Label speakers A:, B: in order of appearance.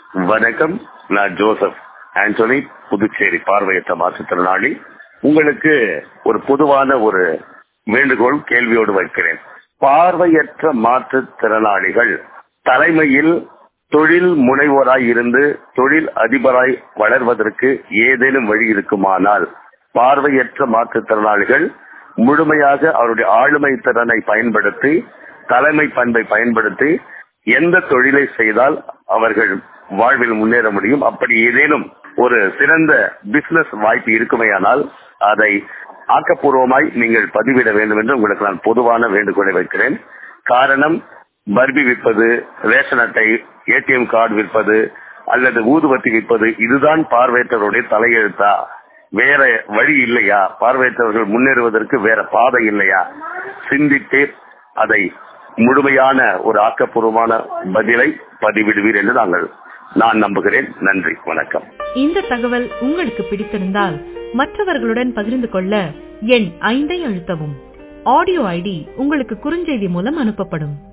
A: வணக்கம் நான் ஜோசப் ஆண்டோனி புதுச்சேரி பார்வையற்ற மாற்றுத்திறனாளி உங்களுக்கு ஒரு பொதுவான ஒரு வேண்டுகோள் கேள்வியோடு வைக்கிறேன் பார்வையற்ற மாற்றுத்திறனாளிகள் தலைமையில் தொழில் முனைவோராய் இருந்து தொழில் அதிபராய் வளர்வதற்கு ஏதேனும் வழி இருக்குமானால் பார்வையற்ற மாற்றுத்திறனாளிகள் முழுமையாக அவருடைய ஆளுமை திறனை பயன்படுத்தி தலைமை பண்பை பயன்படுத்தி எந்த தொழிலை செய்தால் அவர்கள் வாழ்வில் முன்னேற முடியும் அப்படி ஏதேனும் ஒரு சிறந்த பிசினஸ் வாய்ப்பு இருக்குமேயானால் அதை ஆக்கப்பூர்வமாய் நீங்கள் பதிவிட வேண்டும் என்று உங்களுக்கு நான் பொதுவான வேண்டுகோளை வைக்கிறேன் காரணம் பர்பி விற்பது ரேஷன் அட்டை ஏடிஎம் கார்டு விற்பது அல்லது ஊதுவத்தி விற்பது இதுதான் பார்வையற்றவருடைய தலையெழுத்தா வேற வழி இல்லையா பார்வையற்றவர்கள் முன்னேறுவதற்கு வேற பாதை இல்லையா சிந்தித்து அதை முழுமையான ஒரு ஆக்கப்பூர்வமான பதிலை பதிவிடுவீர் என்று நாங்கள் நான் நம்புகிறேன் நன்றி வணக்கம்
B: இந்த தகவல் உங்களுக்கு பிடித்திருந்தால் மற்றவர்களுடன் பகிர்ந்து கொள்ள எண் ஐந்தை அழுத்தவும் ஆடியோ ஐடி உங்களுக்கு குறுஞ்செய்தி மூலம் அனுப்பப்படும்